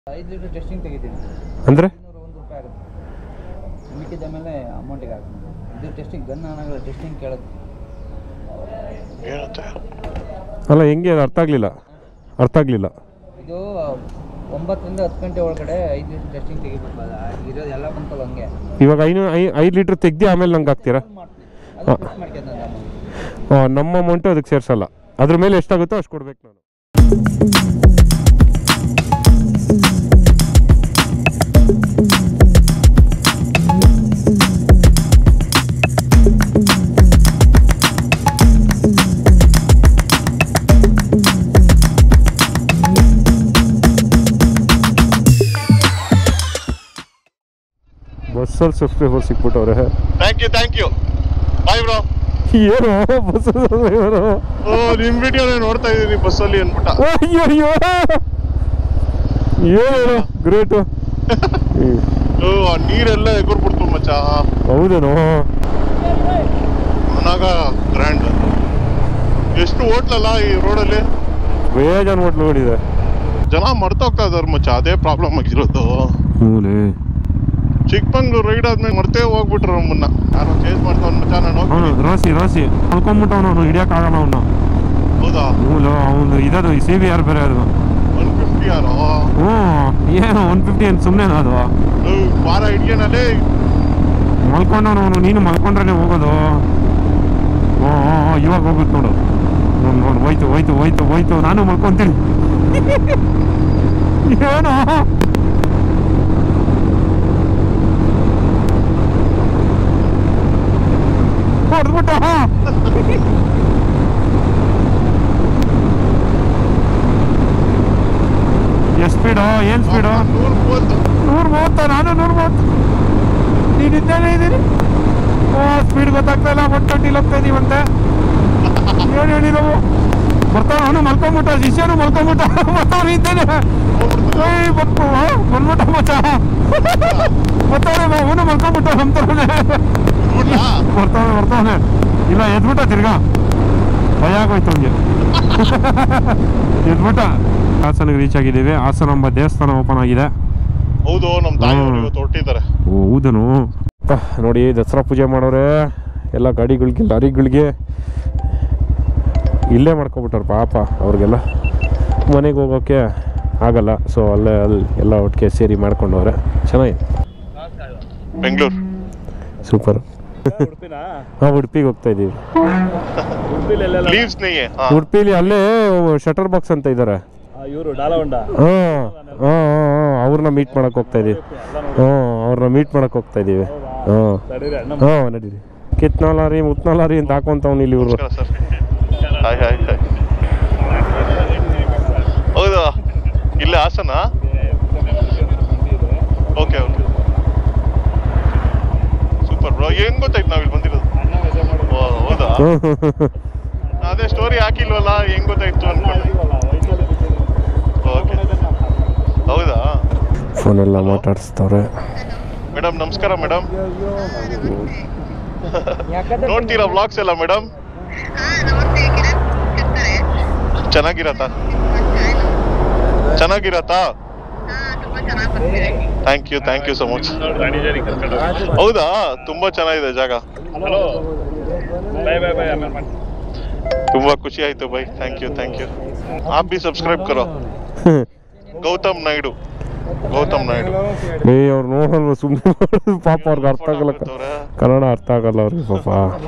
ಐದು litre testing ತೆಗಿತೀನಿ ಅಂದರೆ ಇನ್ನೂರ ಒಂದು ರೂಪಾಯಿ ಆಗುತ್ತೆ ಮಿಕ್ಕಿದ ಮೇಲೆ ಅಮೌಂಟಿಗೆ ಹಾಕ್ತೀನಿ ಇದು ಟೆಸ್ಟಿಂಗ್ ಗನ್ ಅನ್ನೋಲ್ಲ ಟೆಸ್ಟಿಂಗ್ ಕೇಳೋದು ಹೇಳುತ್ತೆ ಅಲ್ಲ ಹೆಂಗೆ ಅದು ಅರ್ಥ ಆಗಲಿಲ್ಲ ಅರ್ಥ ಆಗಲಿಲ್ಲ ಇದು ಒಂಬತ್ತರಿಂದ ಹತ್ತು ಗಂಟೆ ಒಳಗಡೆ ಐದು ಲೀಟರ್ ಟೆಸ್ಟಿಂಗ್ ತೆಗಿಬೇಕು ಅದು ಇರೋದು ಎಲ್ಲ ಬಂತಲ್ಲ ಹಂಗೆ ಇವಾಗ ಐನೂ ಐ ಐದು ಲೀಟ್ರ್ ತೆಗ್ದು ಆಮೇಲೆ ನಂಗೆ ಹಾಕ್ತೀರಾ ಮಾಡ್ತೀನಿ ಅದು ಫಿಕ್ಸ್ ಮಾಡ್ಕೊಂಡ ಅಮೌಂಟ್ ಹಾಂ ನಮ್ಮ ಅಮೌಂಟು ಅದಕ್ಕೆ ಸೇರಿಸಲ್ಲ ಅದ್ರ ಮೇಲೆ ಎಷ್ಟಾಗುತ್ತೋ ಅಷ್ಟು ಕೊಡ್ಬೇಕು ನಾನು ಬಸ್ಸಲ್ಲಿ ಸಬ್ಸ್ಕ್ರೈಬರ್ ಸಿಕ್ಬಿಟ್ಟವ್ರೆ thank you thank you bye bro ಏನು ಬಸ್ ಸಬ್ಸ್ಕ್ರೈಬರು ಓ ನಿಮ್ ವಿಡಿಯೋ ನೋಡ್ತಾ ಇದೀನಿ ಬಸ್ಸಲ್ಲಿ ಅನ್ಬಿಟ್ಟ ಅಯ್ಯೋ ಅಯ್ಯೋ ಏನು ಗ್ರೇಟು ಓ ಆ ನೀರೆಲ್ಲ ಎಗುರ್ಬಿಡ್ತು ಮಚ್ಚ ಹೌದೇನೋ ಮನಾಗ ಗ್ರ್ಯಾಂಡ್ ಎಷ್ಟು ಹೋಟ್ಲಲ್ಲ ಈ ರೋಡಲ್ಲಿ ಬೇಜಾನ್ ಹೋಟ್ಲುಗಳಿದೆ ಜನ ಮರ್ತೋಗ್ತಾ ಇದಾರೆ ಮಚ್ಚ ಅದೇ ಪ್ರಾಬ್ಲಮ್ ಆಗಿರೋದು ಹ್ಞೂ ಚಿಕ್ಕಮಂಗ್ಳೂರು ರೈಡ್ ಆದ್ಮೇಲೆ ಮರ್ತೇ ಹೋಗ್ಬಿಟ್ರು ನಮ್ಮನ್ನ ಯಾರೋ ಚೇಂಜ್ ಮಾಡ್ತಾವ್ ಮಚ್ಚ ನಾನು ಅವನು ಹೋಗ್ತೀನಿ ರಾಸಿ ರಾಸಿ ಕಳ್ಕೊಂಬಿಟ್ಟವನು ಅವನು ಹಿಡಿಯೋಕ್ಕಾಗಲ್ಲ ಅವನು ಹೌದಾ ಹ್ಞೂ ಅವನು ಇದದು ಸಿ ಬಿ ಆರ್ ಬೇರೆ ಅದು ಒನ್ ಫಿಫ್ಟಿ ಯಾರೋ ಹ್ಞೂ ಏನು ಒನ್ ಫಿಫ್ಟಿ ಏನು ಸುಮ್ಮನೆ ಅದು ನೀವು ವಾರ ಹಿಡ್ಯನಲ್ಲಿ ಮಲ್ಕೊಂಡವನು ಅವನು ನೀನು ಮಲ್ಕೊಂಡ್ರೆ ಹೋಗೋದು ಹ್ಞೂ ಹ್ಞೂ ಇವಾಗ ಹೋಗುತ್ತೆ ನೋಡು ನೋಡು ನೋಡು ಹೋಯ್ತು ಹೋಯ್ತು ಹೋಯ್ತು ಹೋಯ್ತು ನಾನು ಮಲ್ಕೊಂತೀನಿ ಏನು ಹೊಡೆದ್ಬಿಟ್ಟ ಎಷ್ಟು ಸ್ಪೀಡು ಏನು ಸ್ಪೀಡು ನೂರು ಮೂವತ್ತು ನೂರ ಮೂವತ್ತ ನಾನು ನೂರ ಮೂವತ್ತು ನೀನು ಇದ್ದೇನೆ ಇದ್ದೀನಿ ಓ ಸ್ಪೀಡ್ ಗೊತ್ತಾಗ್ತಾ ಇಲ್ಲ ಒನ್ ಟ್ವೆಂಟಿಲಿ ಹೋಗ್ತಾ ಇದೀವಂತೆ ಏನು ಹೇಳಿ ನಾವು ಬರ್ತಾವ ಅವನು ಮಲ್ಕೊಂಬಿಟ್ಟ ಶಿಷ್ಯನು ಮಲ್ಕೊಂಬಿಟ್ಟ ಬರ್ತಾವನು ಇದ್ದೇನೆ ಏಯ್ ಬಪ್ಪು ಬಂದ್ಬಿಟ್ಟ ಮಚ್ಚ ಬರ್ತಾವನೆ ಅವನು ಮಲ್ಕೊಂಬಿಟ್ಟ ನಮ್ಮ ತರನೇ ಬಿಟ್ಬಿಟ್ಲಾ? ಬರ್ತಾವನೆ ಬರ್ತಾವನೆ ಇಲ್ಲ ಎದ್ಬಿಟ್ಟ ತಿರ್ಗಾ ಭಯ ಆಗೋಯ್ತು ಅವ್ನಿಗೆ ಎದ್ಬಿಟ್ಟ ಹಾಸನಿಗೆ ರೀಚ್ ಆಗಿದ್ದೀವಿ ಹಾಸನ ಎಂಬ ದೇವಸ್ಥಾನ ಓಪನ್ ಆಗಿದೆ ಹೌದು ನಮ್ಮ ತಾಯಿಯವರು ಹ್ಮ್. ಇವತ್ತು ಹೊರಟಿದ್ದಾರೆ ಓ ಹೌದನು ನೋಡಿ ದಸರಾ ಪೂಜೆ ಮಾಡೋರೆ ಎಲ್ಲ ಗಾಡಿಗಳಿಗೆ ಲಾರಿಗಳಿಗೆ ಇಲ್ಲೇ ಮಾಡ್ಕೊಬಿಟ್ಟಾರೆ ಪಾಪ ಅವ್ರಿಗೆಲ್ಲ ಮನೆಗೆ ಹೋಗೋಕ್ಕೆ ಆಗಲ್ಲ ಸೊ ಅಲ್ಲೇ ಅಲ್ಲಿ ಎಲ್ಲ ಒಟ್ಟಿಗೆ ಸೇರಿ ಮಾಡ್ಕೊಂಡವ್ರೆ ಚೆನ್ನಾಗಿದೆ ಬೆಂಗಳೂರು ಸೂಪರ್ ಹಾಂ ಉಡುಪಿಗೆ ಹೋಗ್ತಾ ಇದ್ದೀವಿ ಲೀವ್ಸ್ ನೆಯ್ಯೆ ಹಾ ಉಡುಪಿಲಿ ಅಲ್ಲೇ ಶಟರ್ ಬಾಕ್ಸ್ ಅಂತ ಇದ್ದಾರೆ ಇವರು ಡಾಲಹೊಂಡ ಹಾಂ ಹಾಂ ಹಾಂ ಅವ್ರನ್ನ ಮೀಟ್ ಮಾಡಕ್ಕೆ ಹೋಗ್ತಾ ಇದೀವಿ ಹ್ಞೂ ಅವ್ರನ್ನ ಮೀಟ್ ಮಾಡಕ್ಕೆ ಹೋಗ್ತಾ ಇದ್ದೀವಿ ಹಾಂ ತಡೀರಿ ಅಣ್ಣ ಹಾಂ ನಡೀರಿ ಕಿತ್ನಾ ಲಾರಿ ಮುತ್ನಾ ಲಾರಿ ಅಂತ ಹಾಕೊಂತವ್ನು ಇಲ್ಲಿ ಇವರು ನಮಸ್ಕಾರ ಸರ್ ಹಾಯ್ ಹಾಯ್ ಹಾಯ್ ಹೌದಾ ಇಲ್ಲೇ Hassan okay okay super bro ಹೆಂಗ್ ಗೊತ್ತಾಯ್ತು ನಾವ್ ಇಲ್ಲಿ ಬಂದಿರೋದು ಓ ಹೌದಾ ಅದೇ ಸ್ಟೋರಿ ಹಾಕಿಲ್ವಲ್ಲ ಹೆಂಗ್ ಗೊತ್ತಾಯ್ತು ಅನ್ಕೊಂಡು ಓಕೆ ಹೌದಾ ಫೋನೆಲ್ಲ ಮಾತಾಡಿಸ್ತವ್ರೆ ಮೇಡಮ್ ನಮಸ್ಕಾರ ಮೇಡಮ್ ನೋಡ್ತೀರಾ ವ್ಲಾಗ್ಸ್ ಎಲ್ಲ ಮೇಡಮ್ ಚೆನ್ನಾಗಿರತ್ತಾ ಚೆನ್ನಾಗಿರತ್ತಾ thank you thank you so much ಹೌದಾ ತುಂಬಾ ಚೆನ್ನಾಗಿದೆ ಜಾಗ ಹಲೋ ಬಾಯ್ ಬಾಯ್ ಬಾಯ್ ಆಮೇಲೆ ಮಾಡಿ ತುಂಬಾ ಖುಷಿ ಆಯ್ತು bye thank you thank you आप भी सब्सक्राइब करो ಗೌತಮ್ ನಾಯ್ಡು ಗೌತಮ್ ನಾಯ್ಡು ಏ ಅವ್ರು ನೋಡಲ್ವ ಸುಮ್ಮನೆ ಪಾಪ ಅವ್ರಿಗೆ ಅರ್ಥ ಆಗಲ್ಲ ಕ- ಮಾಡ್ತವ್ರೆ. ಕನ್ನಡ ಅರ್ಥ ಆಗಲ್ಲ ಅವ್ರಿಗೆ ಪಾಪ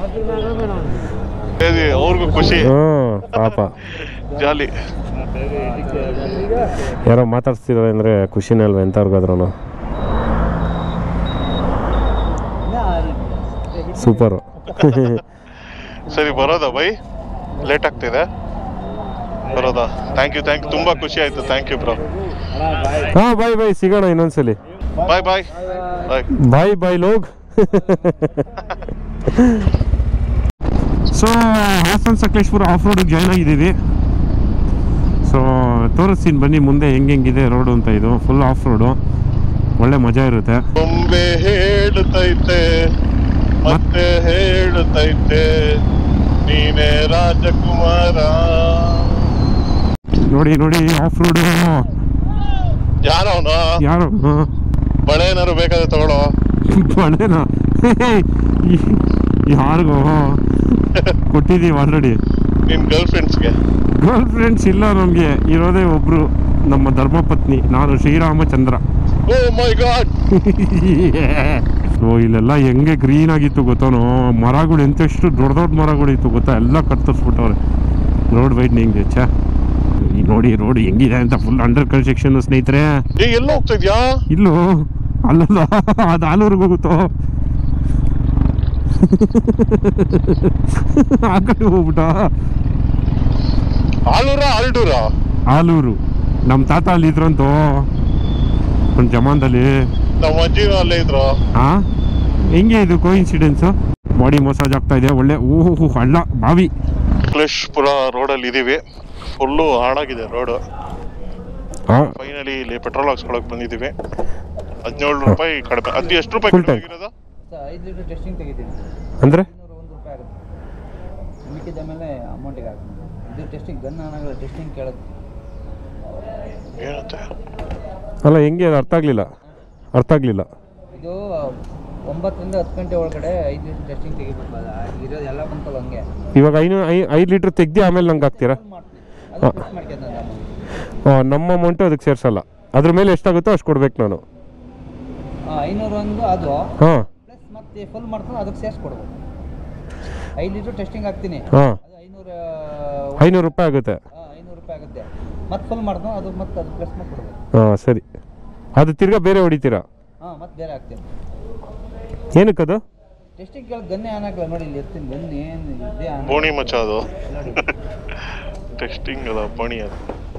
ಏ, ಅವ್ರಿಗೂ ಖುಷಿ ಹ್ಞೂ ಪಾಪ ಜಾಲಿ ಯಾರೋ ಮಾತಾಡ್ಸ್ತಿದ್ದಾರೆ ಅಂದರೆ ಖುಷಿನೇ ಅಲ್ವ ಎಂಥವ್ರಿಗಾದ್ರೂ ಸೂಪರು ಸರಿ ಬರೋದಾ ಬೈ ಲೇಟ್ ಆಗ್ತಿದೆ ಬರೋದಾ ಥ್ಯಾಂಕ್ ಯು ಥ್ಯಾಂಕ್ ಯು ತುಂಬಾ ಖುಷಿ ಆಯ್ತು ಥ್ಯಾಂಕ್ ಯು ಬ್ರೋ ಹಾಂ ಬಾಯ್ ಬಾಯ್ ಸಿಗೋಣ ಇನ್ನೊಂದ್ಸಲಿ bye bye bye bye bye ಲೋಗ್ ಸೊ ಹಾಸನ್ ಸಕಲೇಶ್ಪುರ ಆಫ್ ರೋಡಿಗೆ ಜಾಯ್ನ್ ಆಗಿದ್ದೀವಿ ಸೊ ತೋರಿಸ್ತೀನಿ ಬನ್ನಿ ಮುಂದೆ ಹೆಂಗೆ ಹೆಂಗಿದೆ ರೋಡು ಅಂತ ಇದು ಫುಲ್ ಆಫ್ ರೋಡು ಒಳ್ಳೆ ಮಜಾ ಇರುತ್ತೆ ಬೊಂಬೆ ಹೇಳುತ್ತೈತೆ ಮತ್ತೆ ಹೇಳುತ್ತೈತೆ ನೀನೇ ರಾಜಕುಮಾರ ನೋಡಿ ನೋಡಿ ಆಫ್ ರೋಡು ಯಾರ ಅವನು ಯಾರು ಹಾಂ ಬಳೆ ಏನಾರು ಬೇಕಾದ್ರೆ ತಗೊಳ್ಳೋ ಬಳೆನಾ ಯಾರಿಗೋ ಕೊಟ್ಟಿದ್ದೀವಿ ಆಲ್ರೆಡಿ ನಿನ್ ಗರ್ಲ್ ಫ್ರೆಂಡ್ಸ್ಗೆ ಗರ್ಲ್ ಫ್ರೆಂಡ್ಸ್ ಇಲ್ಲ ನಮಗೆ ಇರೋದೇ ಒಬ್ರು ನಮ್ಮ ಧರ್ಮಪತ್ನಿ ನಾನು Sriramachandra oh my god so ಇಲ್ಲೆಲ್ಲ ಹೆಂಗೆ ಗ್ರೀನ್ ಆಗಿತ್ತು ಗೊತ್ತಾನೋ ಮರಗಳು ಎಂತೆಷ್ಟು ದೊಡ್ಡ ದೊಡ್ಡ ಮರಗಳು ಇತ್ತು ಗೊತ್ತಾ ಎಲ್ಲ ಕತ್ತರಿಸ್ಬಿಟ್ಟವ್ರೆ ರೋಡ್ ವೈಡ್ನಿಂಗ್ ಛೇ ಈ ನೋಡಿ ರೋಡ್ ಹೆಂಗಿದೆ ಅಂತ ಫುಲ್ ಅಂಡರ್ ಕನ್ಸ್ಟ್ರಕ್ಷನ್ ಸ್ನೇಹಿತರೆ ಏ ಎಲ್ಲ ಹೋಗ್ತಾ ಇದ್ಯಾ ಇಲ್ಲೋ ಅಲ್ಲಲ್ಲ ಅದು ಆಲೂರ್ಗೆ ಹೋಗುತ್ತೋ ಆ ಕಡೆ ಹೋಗ್ಬಿಟ್ಟ ಆಲೂರ ಆಲ್ಡೂರ ಆಲೂರು ನಮ್ಮ ತಾತ ಅಲ್ಲಿ ಇದ್ರಂತೋ ಒಂದು ಜಮಾನ್ದಲ್ಲಿ ನಮ್ಮ ಅಜ್ಜಿನೂ ಅಲ್ಲೇ ಇದ್ರು ಹಾ ಹೆಂಗೆ ಇದು ಕೋಇನ್ಸಿಡೆನ್ಸು ಬಾಡಿ ಮಸಾಜ್ ಆಗ್ತಾ ಇದೆ ಒಳ್ಳೆ ಓಹೋ ಹಳ್ಳ ಬಾವಿ ಸಕಲೇಶ್ಪುರ ರೋಡಲ್ಲಿ ಇದೀವಿ ಫುಲ್ಲು ಹಾಳಾಗಿದೆ ರೋಡ್ ಫೈನಲಿ ಇಲ್ಲಿ ಪೆಟ್ರೋಲ್ ಹಾಕ್ಸ್ಕೊಳಕ್ ಬಂದಿದ್ದೀವಿ ಹದಿನೇಳು ರೂಪಾಯಿ ಕಡಿಮೆ ಅದು ಎಷ್ಟು ರೂಪಾಯಿ Full ಕಡಿಮೆ tank. ಆಗಿರೋದು ಸರ್ ಐದು ಲೀಟರ್ ಟೆಸ್ಟಿಂಗ್ ತೆಗಿತೀನಿ ಅಂದರೆ ಇನ್ನೂರ ಒಂದು ರೂಪಾಯಿ ಆಗುತ್ತೆ ಮಿಕ್ಕಿದ ಮೇಲೆ ಅಮೌಂಟಿಗೆ ಹಾಕ್ತೀನಿ ಇದು ಟೆಸ್ಟಿಂಗ್ ಗನ್ ಅನ್ನೋಲ್ಲ ಟೆಸ್ಟಿಂಗ್ ಕೇಳುತ್ತೆ ಏನಂತೆ ಅಲ್ಲ ಹೆಂಗೆ ಅದು ಅರ್ಥ ಆಗಲಿಲ್ಲ ಅರ್ಥ ಆಗಲಿಲ್ಲ ಇದು ಒಂಬತ್ತರಿಂದ ಹತ್ತು ಗಂಟೆ ಒಳಗಡೆ ಐದು ಲೀಟರ್ ಟೆಸ್ಟಿಂಗ್ ತೆಗಿಬೇಕು ಅದ ಇರೋದು ಎಲ್ಲ ಬಂತಲ್ಲ ಹಂಗೆ ಇವಾಗ ಐನೂ ಐ ಐದು ಲೀಟ್ರ್ ತೆಗ್ದು ಆಮೇಲೆ ನಂಗೆ ಹಾಕ್ತೀರಾ ಫುಲ್ ಮಾಡ್ತೀನಿ ಅದು ಟೆಸ್ಟ್ ಮಾಡ್ಕೊಂಡು ಅಮೌಂಟ್ ಹಾಂ ನಮ್ಮ ಅಮೌಂಟು ಅದಕ್ಕೆ ಸೇರಿಸಲ್ಲ ಅದ್ರ ಮೇಲೆ ಎಷ್ಟಾಗುತ್ತೋ ಅಷ್ಟು ಕೊಡ್ಬೇಕು ನಾನು ಹಾಂ ಐನೂರು ಒಂದು ಅದು ಹಾಂ ಪ್ಲಸ್ ಮತ್ತೆ ಫುಲ್ ಮಾಡ್ಕೊಂಡು ಅದಕ್ಕೆ ಸೇರಿಸ್ಕೊಡ್ಬೇಕು ಐದು ಲೀಟರ್ ಟೆಸ್ಟಿಂಗ್ ಹಾಕ್ತೀನಿ ಹಾಂ ಅದು ಐನೂರ ಐನೂರು ರೂಪಾಯಿ ಆಗುತ್ತೆ ಹಾಂ ಐನೂರು ರೂಪಾಯಿ ಆಗುತ್ತೆ ಮತ್ತೆ ಫುಲ್ ಮಾಡ್ಕೊಂಡು ಅದು ಮತ್ತೆ ಅದು ಪ್ಲಸ್ ಮಾಡಿ ಕೊಡ್ಬೇಕು ಹಾಂ ಸರಿ ಅದು ತಿರ್ಗಾ ಬೇರೆ ಹೊಡಿತೀರಾ ಹಾಂ ಮತ್ತೆ ಬೇರೆ ಹಾಕ್ತೀನಿ ಏನಕ್ಕದು ಟೆಸ್ಟಿಂಗ್ ಕೇಳಿ ಗನ್ನೆ ಆನ್ ಹಾಕಲ್ಲ ನೋಡಿ ಇಲ್ಲಿ ಎತ್ತೀನಿ ಗನ್ನೆ ಏನು ಇದೇ ಆನ್ ಬೋಣಿ ಮಚ್ಚ ಅದು ನೋಡಿ ಟೆಸ್ಟಿಂಗ್ ಅಲ್ಲ ಬೋಣಿ ಅದು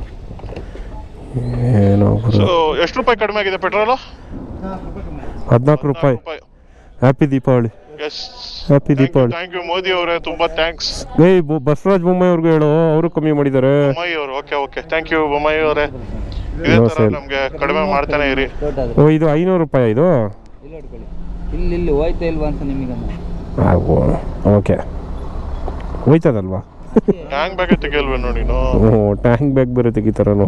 ಏನೋ ಸೊ ಎಷ್ಟು ರೂಪಾಯಿ ಕಡಿಮೆ ಆಗಿದೆ ಪೆಟ್ರೋಲ್ ನಾಲ್ಕು ರೂಪಾಯಿ ಕಮ್ಮಿ ಆಯ್ತು. ಹದಿನಾಲ್ಕು ರೂಪಾಯಿ happy Deepavali yes happy Deepavali thank you Modi ಅವರೇ ತುಂಬಾ ಥ್ಯಾಂಕ್ಸ್ ಏಯ್ ಬೊ- ಬಸವರಾಜ ಬೊಮ್ಮಾಯಿ ಅವ್ರಿಗೂ ಹೇಳು ಅವರು ಕಮ್ಮಿ ಮಾಡಿದ್ದಾರೆ ಬೊಮ್ಮಾಯಿ ಅವರು okay okay thank you Bommai ಅವರೇ ಇದೇ No ತರ sale. ನಮ್ಗೆ ಕಡಿಮೆ ಮಾಡ್ತಾನೆ ಇರಿ ದೊಡ್ಡದು ಓ ಇದು ಐನೂರು ರೂಪಾಯಿ ಇದು ಇಲ್ಲಿ ಹಿಡ್ಕೊಳ್ಳಿ ಇಲ್ಲಿ ಇಲ್ಲಿ ಹೋಯ್ತಾ ಇಲ್ವಾ ಅಂತ ನಿಮಗನ್ನ ಓಕೆ ಹೋಯ್ತದಲ್ವಾ ಹ್ಯಾಂಗ್ ಬ್ಯಾಗ್ ತೆಗಿಯಲ್ವೇ ನೋಡಿ ನೀನು ಹ್ಞೂ ಟ್ಯಾಂಕ್ ಬ್ಯಾಗ್ ಬೇರೆ ತೆಗಿತಾರನು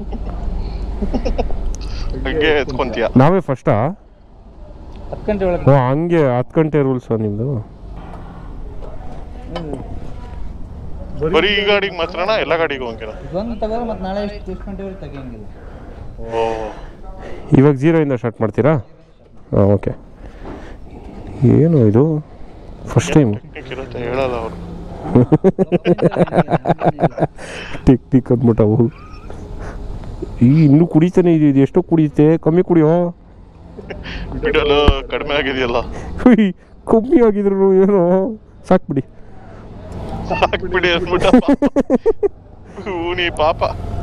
ಹಂಗೆ ಎತ್ಕೊಂತೀಯ ನಾವೇ ಫಸ್ಟಾ ಹತ್ತು ಗಂಟೆ ಒಳಗೆ ಓ ಹಂಗೆ ಹತ್ತು ಗಂಟೆ ರೂಲ್ಸು ನಿಮ್ಮದು ಬರೀ ಈ ಗಾಡಿಗೆ ಮಾತ್ರನಾ ಎಲ್ಲ ಗಾಡಿಗೂ ಹಂಗೆನಾ ಇದೊಂದು ತಗೋದ್ರೆ ಮತ್ತೆ ನಾಳೆ ಎಷ್ಟು ಎಷ್ಟು ಗಂಟೆವರೆಗೆ ತೆಗಿಯಂಗಿಲ್ಲ ಓ ಇವಾಗ ಜೀರೋಯಿಂದ ಸ್ಟಾರ್ಟ್ ಮಾಡ್ತೀರಾ ಹಾಂ ಓಕೆ ಏನು ಇದು ಫಸ್ಟ್ ಟೈಮ್ ಟೆಕ್ನಿಕ್ ಇರುತ್ತೆ ಹೇಳಲ್ಲ ಅವರು ಟಿಕ್ ಟಿಕ್ ಅಂದ್ಬಿಟ್ಟವು ಈ ಇನ್ನೂ ಕುಡಿತಾನೆ ಇದೆ ಇದು ಎಷ್ಟೋ ಕುಡಿಯುತ್ತೆ ಕಮ್ಮಿ ಕುಡಿಯೋ ಬಿಡಲು ಕಡಿಮೆ ಆಗಿದೆಯಲ್ಲ ಹುಯ್, ಕಮ್ಮಿ ಆಗಿದ್ರು ಏನೋ ಸಾಕ್ಬಿಡಿ ಹಾಕ್ಬಿಡಿ ಅಂದ್ಬಿಟ್ಟ ಹೂ ನೀ ಪಾಪ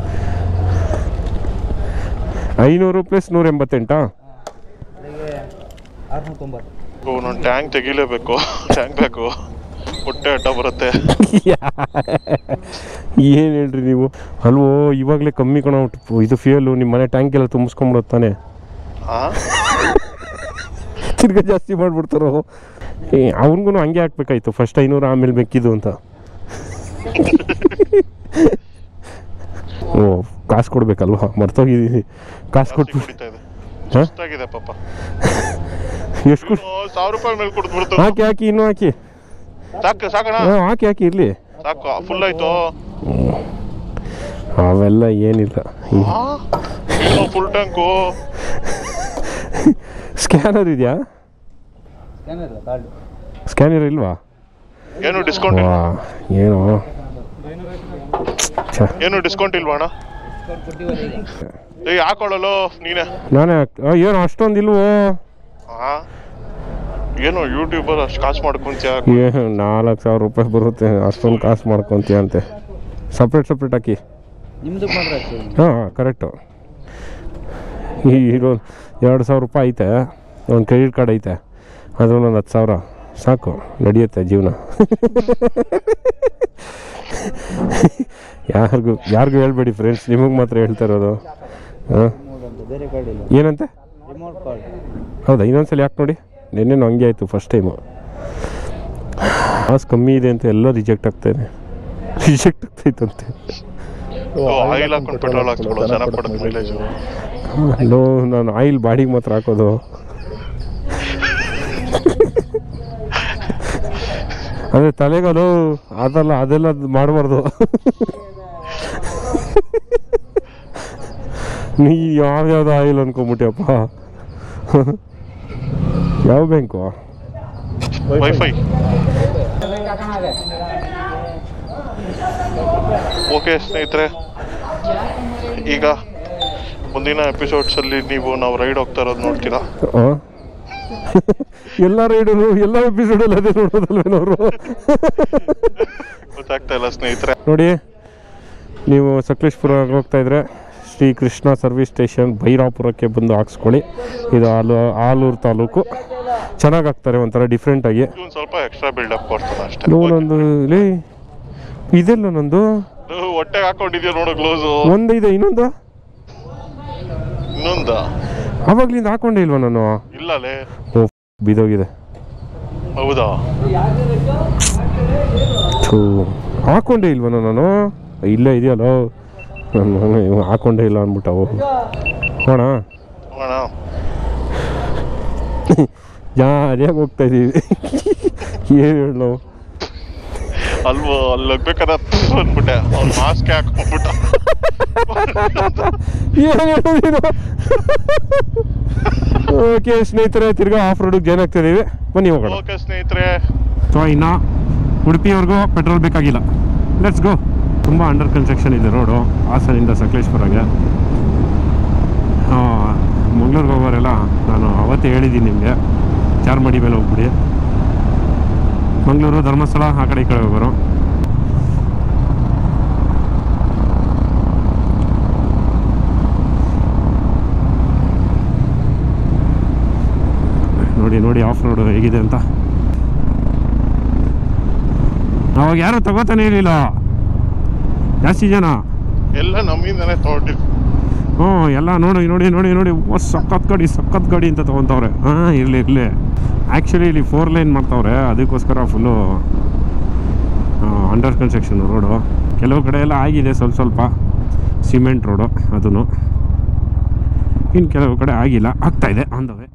ಐನೂರು ಪ್ಲಸ್ ನೂರ ಎಂಬತ್ತೆಂಟಾ ಅಲ್ಲಿಗೆ ಆರುನೂರ ತೊಂಬತ್ತು ಓ ನಾನು ಟ್ಯಾಂಕ್ ತೆಗಿಲೇಬೇಕು ಟ್ಯಾಂಕ್ ಬೇಕು ಹೊಟ್ಟೆ ಅಡ್ಡ ಬರುತ್ತೆ ಏನು ಹೇಳ್ರಿ ನೀವು ಅಲ್ವೋ ಇವಾಗಲೇ ಕಮ್ಮಿ ಕಣ ಇದು ಫ್ಯೂಯಲು ನಿಮ್ಮ ಮನೆ ಟ್ಯಾಂಕ್ ಎಲ್ಲ ತುಂಬಿಸ್ಕೊಂಬಿಡೋದು ತಾನೆ ಹಾ ತಿರ್ಗಾ ಜಾಸ್ತಿ ಮಾಡ್ಬಿಡ್ತಾರೋ ಅವನಿಗೂ ಹಂಗೆ ಹಾಕ್ಬೇಕಾಯ್ತು ಫಸ್ಟ್ ಐನೂರು ಆಮೇಲೆ ಬೇಕಿದ್ದು ಅಂತ ಓ ಕಾಸು ಕೊಡ್ಬೇಕಲ್ವಾ ಮರ್ತೋಗಿದ್ದೀನಿ ಕಾಸು ಜಾಸ್ತಿ ಕೊಟ್ಟು ಕುಡಿತಾ ಇದೆ ಹಾ? ಸುಸ್ತಾಗಿದೆ ಪಾಪ ಎಷ್ಟು ಕೊಟ್ಟು ಇನ್ನು ಸಾವಿರ ರೂಪಾಯಿ ಮೇಲೆ ಕೊಡ್ತು ಬಿಡ್ತು ಹಾಕಿ ಹಾಕಿ ಇನ್ನೂ ಹಾಕಿ ಸಾಕು ಸಾಕಣ ಹಾಂ ಹಾಕಿ ಹಾಕಿ ಇರಲಿ ಸಾಕು ಫುಲ್ ಆಯ್ತು ಅವೆಲ್ಲ ಏನಿಲ್ಲ ಹಾ? ಇನ್ನು ಫುಲ್ ಟ್ಯಾಂಕು ಸ್ಕ್ಯಾನರ್ ಇದೆಯಾ ಏನಿಲ್ಲ ಕಾರ್ಡು ಸ್ಕ್ಯಾನರ್ ಇಲ್ವಾ ಏನು ಡಿಸ್ಕೌಂಟ್ ವಾ ಏನೋ ಛೆ, ಏನು ಡಿಸ್ಕೌಂಟ್ ಇಲ್ವಾ ಅಣ್ಣ ಡಿಸ್ಕೌಂಟ್ ಕೊಟ್ಟಿವಲ್ಲ ಈಗ ಏಯ್ ಹಾಕೊಳ್ಳಲು ನೀನೆ ನಾನೇ ಹಾಕ್- ಆ, ಏನು ಅಷ್ಟೊಂದು ಇಲ್ವೋ ಹಾ ಏನು ಯೂಟ್ಯೂಬರ್ ಅಷ್ಟು ಕಾಸು ಮಾಡ್ಕೊಂತೀಯ ಏನು ನಾಲ್ಕು ಸಾವಿರ ರೂಪಾಯಿ ಬರುತ್ತೆ ಅಷ್ಟೊಂದು ಕಾಸು ಮಾಡ್ಕೊತೀಯ ಅಂತೆ ಸಪ್ರೇಟ್ ಸಪ್ರೇಟ್ ಹಾಕಿ ನಿಮ್ದು ಮಾತ್ರ ಅಷ್ಟೇ ಹಾಂ ಕರೆಕ್ಟು ಈ ಇರೋ ಎರಡು ಸಾವಿರ ರೂಪಾಯಿ ಐತೆ ಒಂದು ಕ್ರೆಡಿಟ್ ಕಾರ್ಡ್ ಐತೆ ಅದ್ರಲ್ಲಿ ಒಂದು ಹತ್ತು ಸಾವಿರ ಸಾಕು ನಡೆಯುತ್ತೆ ಜೀವನ ಯಾರಿಗೂ ಯಾರಿಗೂ ಹೇಳ್ಬೇಡಿ ಫ್ರೆಂಡ್ಸ್ ನಿಮಗೆ ಮಾತ್ರ ಹೇಳ್ತಾ ಇರೋದು ಹಾಂ ರಿಮೋಟ್ ಅಂತ ಬೇರೆ ಕಾರ್ಡ್ ಇಲ್ಲ ಏನಂತೆ ರಿಮೋಟ್ ಕಾರ್ಡ್ ಹೌದಾ ಇನ್ನೊಂದ್ಸಲ ಯಾಕೆ ನೋಡಿ ನಿನ್ನೆನೂ ಹಂಗೆ ಆಯಿತು ಫಸ್ಟ್ ಟೈಮು ಕಾಸು ಕಮ್ಮಿ ಇದೆ ಅಂತ ಎಲ್ಲ ರಿಜೆಕ್ಟ್ ಆಗ್ತಾಯಿದೆ ರಿಜೆಕ್ಟ್ ಆಗ್ತೈತಂತೆ ಆಯಿಲ್ ಹಾಕೊಂಡು ಪೆಟ್ರೋಲ್ ಹಾಕ್ಸ್ಕೊಳ್ಳೋ ಚೆನ್ನಾಗಿ ಕೊಡುತ್ತೆ ಮೈಲೇಜು ಲೋ ನಾನು ಆಯಿಲ್ ಬಾಡಿಗೆ ಮಾತ್ರ ಹಾಕೋದು ಅದೇ ತಲೆಗಲು ಅದಲ್ಲ ಅದೆಲ್ಲ ಮಾಡಬಾರ್ದು ನೀ ಯಾವ್ಯಾವ್ದು ಆಯಿಲ್ ಅನ್ಕೊಂಬಿಟ್ಯಪ್ಪ ಯಾವ ಬ್ಯಾಂಕು ವೈಫೈ ಓಕೆ ಸ್ನೇಹಿತರೆ ಈಗ ಮುಂದಿನ ಎಪಿಸೋಡ್ಸ್ ಅಲ್ಲಿ ನೀವು ನಾವು ರೈಡ್ ಹೋಗ್ತಾ ಇರೋದು ನೋಡ್ತೀರಾ ಆ? ಎಲ್ಲ ರೈಡರು ಎಲ್ಲ ಎಪಿಸೋಡಲ್ಲಿ ಅದೇ ನೋಡೋದಲ್ವೇನವರು ಗೊತ್ತಾಗ್ತಾ ಇಲ್ಲ ಸ್ನೇಹಿತರೆ ನೋಡಿ ನೀವು ಸಕಲೇಶ್ಪುರ ಹೋಗ್ತಾ ಇದ್ರೆ ಶ್ರೀ ಕೃಷ್ಣ ಸರ್ವಿಸ್ ಸ್ಟೇಷನ್ ಭೈರಾಪುರಕ್ಕೆ ಬಂದು ಹಾಕ್ಸ್ಕೊಳ್ಳಿ ಇದು ಆಲು ಆಲೂರು ತಾಲೂಕು ಚೆನ್ನಾಗಿ ಹಾಕ್ತಾರೆ ಒಂಥರ ಡಿಫ್ರೆಂಟಾಗಿ ಇವನ್ ಸ್ವಲ್ಪ ಎಕ್ಸ್ಟ್ರಾ ಬಿಲ್ಡಪ್ ಕೊಡ್ತಾನೆ ಅಷ್ಟೇ ನಂದು ಲೇ ಇದೆಲ್ಲ ನಂದು ನೀವು ಹೊಟ್ಟೆಗೆ ಹಾಕೊಂಡಿದ್ಯಾ ನೋಡು ಗ್ಲೋಸು ಒಂದಿದೆ ಇನ್ನೊಂದು ಇನ್ನೊಂದ ಆವಾಗ್ಲಿಂದ ಹಾಕೊಂಡೇ ಇಲ್ವಾ ನಾನು ಇಲ್ಲಲೇ ಓ ಬಿದೋಗಿದೆ ಹೌದಾ ಥೂ ಹಾಕೊಂಡೇ ಇಲ್ವಾ ನಾನು ಇಲ್ಲೇ ಇದೆಯಲ್ಲ ನಾನು ಇವ ಹಾಕೊಂಡೇ ಇಲ್ಲ ಅಂದ್ಬಿಟ್ಟವು ಹೋಣ ಅಣ್ಣ ಜಾರಿಯಾಗಿ ಹೋಗ್ತಾ ಇದೀವಿ ಏನು ಹೇಳಿ ನಾವು ಅಲ್ವೋ ಅಲ್ಲಿ ಹೋಗ್ಬೇಕಾದ್ರೆ ಅಂದ್ಬಿಟ್ಟೆ ಅವ್ನು ಮಾಸ್ಕ್ ಹಾಕೊಂಡ್ಬಿಟ್ಟ ಏನು ಹೇಳೋದು ಓಕೆ ಸ್ನೇಹಿತರೆ ತಿರ್ಗಾ ಆಫ್ ರೋಡಿಗೆ ಜಾಯ್ನ್ ಆಗ್ತಾ ಇದೀವಿ ಬನ್ನಿ ಹೋಗೋಣ ಓಕೆ ಸ್ನೇಹಿತರೆ ಸೊ ಇನ್ನು ಉಡುಪಿಯವ್ರಿಗೂ ಪೆಟ್ರೋಲ್ ಬೇಕಾಗಿಲ್ಲ ಲೆಟ್ಸ್ ಗೋ ತುಂಬ ಅಂಡರ್ ಕನ್ಸ್ಟ್ರಕ್ಷನ್ ಇದೆ ರೋಡು ಹಾಸನಿಂದ ಸಕಲೇಶ್ವರಗೆ ಮಂಗ್ಳೂರಿಗೆ ಹೋಗೋರೆಲ್ಲ ನಾನು ಅವತ್ತೇ ಹೇಳಿದ್ದೀನಿ ನಿಮಗೆ ಚಾರ್ಮಡಿ ಮೇಲೆ ಹೋಗ್ಬಿಡಿ ಮಂಗಳೂರು ಧರ್ಮಸ್ಥಳ ಆ ಕಡೆ ಈ ಕಡೆ ಹೋಗೋರು ನೋಡಿ ನೋಡಿ ಆಫ್ ರೋಡ್ ಹೇಗಿದೆ ಅಂತ ಅವಾಗ ಯಾರು ತಗೋತಾನೆ ಇರಲಿಲ್ಲ ಜಾಸ್ತಿ ಜನ ಎಲ್ಲ ನಮ್ಮಿಂದನೇ ತೊಗೊಂಡಿದ್ದು ಹ್ಞೂ ಎಲ್ಲ ನೋಡಿ ನೋಡಿ ನೋಡಿ ನೋಡಿ ಓ ಸಖತ್ ಗಾಡಿ ಸಖತ್ ಗಾಡಿ ಅಂತ ತೊಗೊತವ್ರೆ ಹಾಂ ಇರಲಿ ಇರಲಿ ಆ್ಯಕ್ಚುಲಿ ಇಲ್ಲಿ ಫೋರ್ ಲೈನ್ ಮಾಡ್ತಾವ್ರೆ ಅದಕ್ಕೋಸ್ಕರ ಫುಲ್ಲು ಅಂಡರ್ ಕನ್ಸ್ಟ್ರಕ್ಷನ್ ರೋಡು ಕೆಲವು ಕಡೆ ಎಲ್ಲ ಆಗಿದೆ ಸ್ವಲ್ಪ ಸ್ವಲ್ಪ ಸಿಮೆಂಟ್ ರೋಡು ಅದನ್ನು ಇನ್ನು ಕೆಲವು ಕಡೆ ಆಗಿಲ್ಲ ಆಗ್ತಾಯಿದೆ ಆನ್ ದ ವೇ